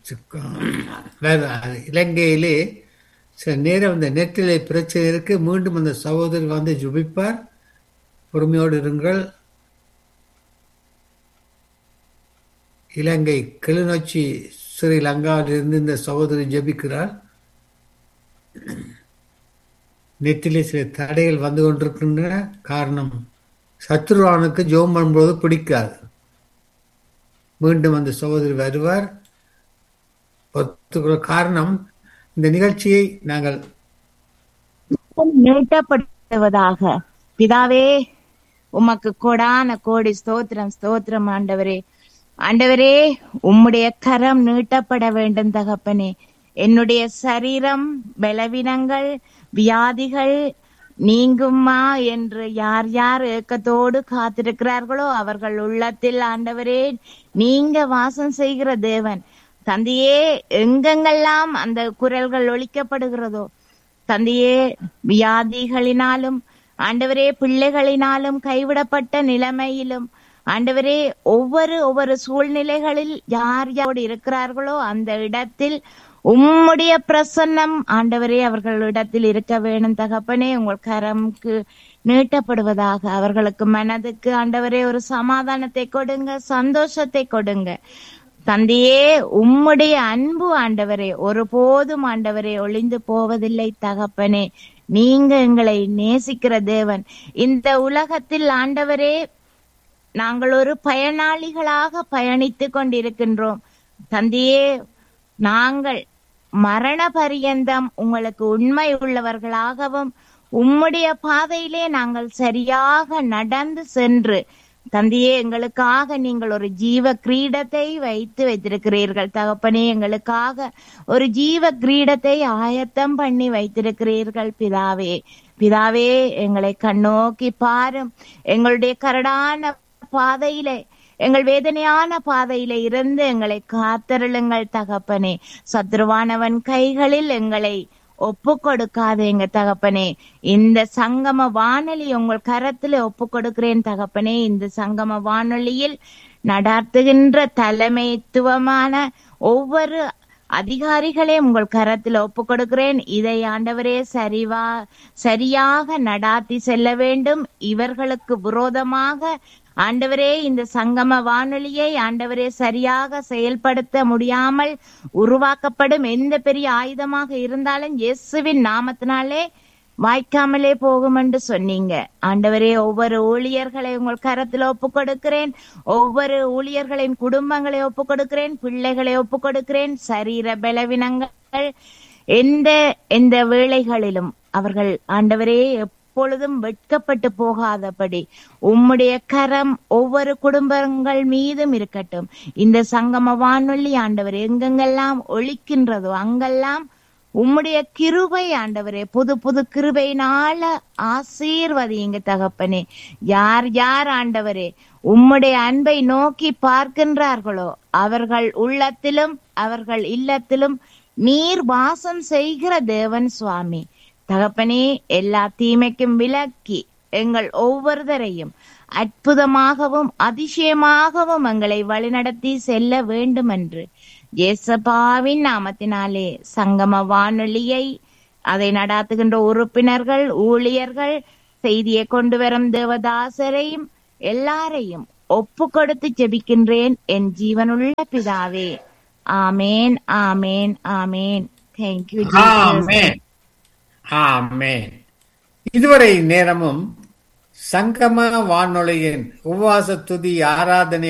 வேற இலங்கையிலே சில நேரம் இந்த நெற்றிலே பிரச்சனை இருக்கு மீண்டும் அந்த சகோதரி வந்து ஜுபிப்பார் பொறுமையோடு இருங்கள் இலங்கை கிளிநொச்சி ஸ்ரீலங்காவிலிருந்து இந்த சகோதரி ஜெபிக்கிறார் நெற்றிலே சில தடைகள் வந்து கொண்டிருக்கின்றன காரணம் சத்ருவானுக்கு ஜோம் பண்ணும்போது பிடிக்காது மீண்டும் அந்த சகோதரி வருவார் ஒத்துக்கிற காரணம் இந்த நிகழ்ச்சியை நாங்கள் நீட்டப்படுவதாக பிதாவே உமக்கு கொடான கோடி ஸ்தோத்திரம் ஸ்தோத்திரம் ஆண்டவரே ஆண்டவரே உம்முடைய கரம் நீட்டப்பட வேண்டும் தகப்பனே என்னுடைய சரீரம் பலவீனங்கள் வியாதிகள் நீங்குமா என்று யார் யார் ஏக்கத்தோடு காத்திருக்கிறார்களோ அவர்கள் உள்ளத்தில் ஆண்டவரே நீங்க வாசம் செய்கிற தேவன் தந்தையே எங்கெங்கெல்லாம் அந்த குரல்கள் ஒழிக்கப்படுகிறதோ தந்தையே வியாதிகளினாலும் ஆண்டவரே பிள்ளைகளினாலும் கைவிடப்பட்ட நிலைமையிலும் ஆண்டவரே ஒவ்வொரு ஒவ்வொரு சூழ்நிலைகளில் யார் யாரோடு இருக்கிறார்களோ அந்த இடத்தில் உம்முடைய பிரசன்னம் ஆண்டவரே அவர்களிடத்தில் இருக்க வேணும் தகப்பனே உங்கள் கரம்க்கு நீட்டப்படுவதாக அவர்களுக்கு மனதுக்கு ஆண்டவரே ஒரு சமாதானத்தை கொடுங்க சந்தோஷத்தை கொடுங்க தந்தையே உம்முடைய அன்பு ஆண்டவரே ஒருபோதும் ஆண்டவரே ஒளிந்து போவதில்லை தகப்பனே நீங்க எங்களை நேசிக்கிற தேவன் இந்த உலகத்தில் ஆண்டவரே நாங்கள் ஒரு பயனாளிகளாக பயணித்து கொண்டிருக்கின்றோம் தந்தையே நாங்கள் மரண பரியந்தம் உங்களுக்கு உண்மை உள்ளவர்களாகவும் உம்முடைய பாதையிலே நாங்கள் சரியாக நடந்து சென்று தந்தையே எங்களுக்காக நீங்கள் ஒரு ஜீவ கிரீடத்தை வைத்து வைத்திருக்கிறீர்கள் தகப்பனே எங்களுக்காக ஒரு ஜீவ கிரீடத்தை ஆயத்தம் பண்ணி வைத்திருக்கிறீர்கள் பிதாவே பிதாவே எங்களை கண்ணோக்கி பாரும் எங்களுடைய கரடான பாதையிலே எங்கள் வேதனையான பாதையில இருந்து எங்களை காத்தருளுங்கள் தகப்பனே சத்ருவானவன் கைகளில் எங்களை ஒப்பு கொடுக்காத எங்க தகப்பனே இந்த சங்கம வானொலி உங்கள் கரத்துல ஒப்பு கொடுக்கிறேன் தகப்பனே இந்த சங்கம வானொலியில் நடாத்துகின்ற தலைமைத்துவமான ஒவ்வொரு அதிகாரிகளே உங்கள் கரத்தில் ஒப்பு கொடுக்கிறேன் இதை ஆண்டவரே சரிவா சரியாக நடாத்தி செல்ல வேண்டும் இவர்களுக்கு விரோதமாக ஆண்டவரே இந்த சங்கம வானொலியை ஆண்டவரே சரியாக செயல்படுத்த முடியாமல் உருவாக்கப்படும் எந்த பெரிய ஆயுதமாக இருந்தாலும் இயேசுவின் நாமத்தினாலே வாய்க்காமலே போகும் என்று சொன்னீங்க ஆண்டவரே ஒவ்வொரு ஊழியர்களை உங்கள் கரத்தில் ஒப்பு கொடுக்கிறேன் ஒவ்வொரு ஊழியர்களின் குடும்பங்களை ஒப்பு கொடுக்கிறேன் பிள்ளைகளை ஒப்பு கொடுக்கிறேன் சரீர பலவீனங்கள் எந்த எந்த வேளைகளிலும் அவர்கள் ஆண்டவரே எப்பொழுதும் வெட்கப்பட்டு போகாதபடி உம்முடைய கரம் ஒவ்வொரு குடும்பங்கள் மீதும் இருக்கட்டும் இந்த சங்கம வானொலி ஆண்டவர் எங்கெங்கெல்லாம் ஒழிக்கின்றதோ அங்கெல்லாம் உம்முடைய கிருபை ஆண்டவரே புது புது கிருபையினால ஆசீர்வதிங்க தகப்பனே யார் யார் ஆண்டவரே உம்முடைய அன்பை நோக்கி பார்க்கின்றார்களோ அவர்கள் உள்ளத்திலும் அவர்கள் இல்லத்திலும் நீர் வாசம் செய்கிற தேவன் சுவாமி தகப்பனே எல்லா தீமைக்கும் விலக்கி எங்கள் ஒவ்வொருவரையும் அற்புதமாகவும் அதிசயமாகவும் எங்களை வழிநடத்தி செல்ல வேண்டும் என்று ஏசபாவின் நாமத்தினாலே சங்கம வானொலியை அதை நடாத்துகின்ற உறுப்பினர்கள் ஊழியர்கள் செய்தியை கொண்டு வரும் தேவதாசரையும் எல்லாரையும் ஒப்பு கொடுத்து ஜெபிக்கின்றேன் என் ஜீவனுள்ள பிதாவே ஆமேன் ஆமேன் ஆமேன் தேங்க்யூ ஆமென் ஆமென் இதுவரை நேரமும் சங்கம வானொலியின் உபவாச துதி ஆராதனை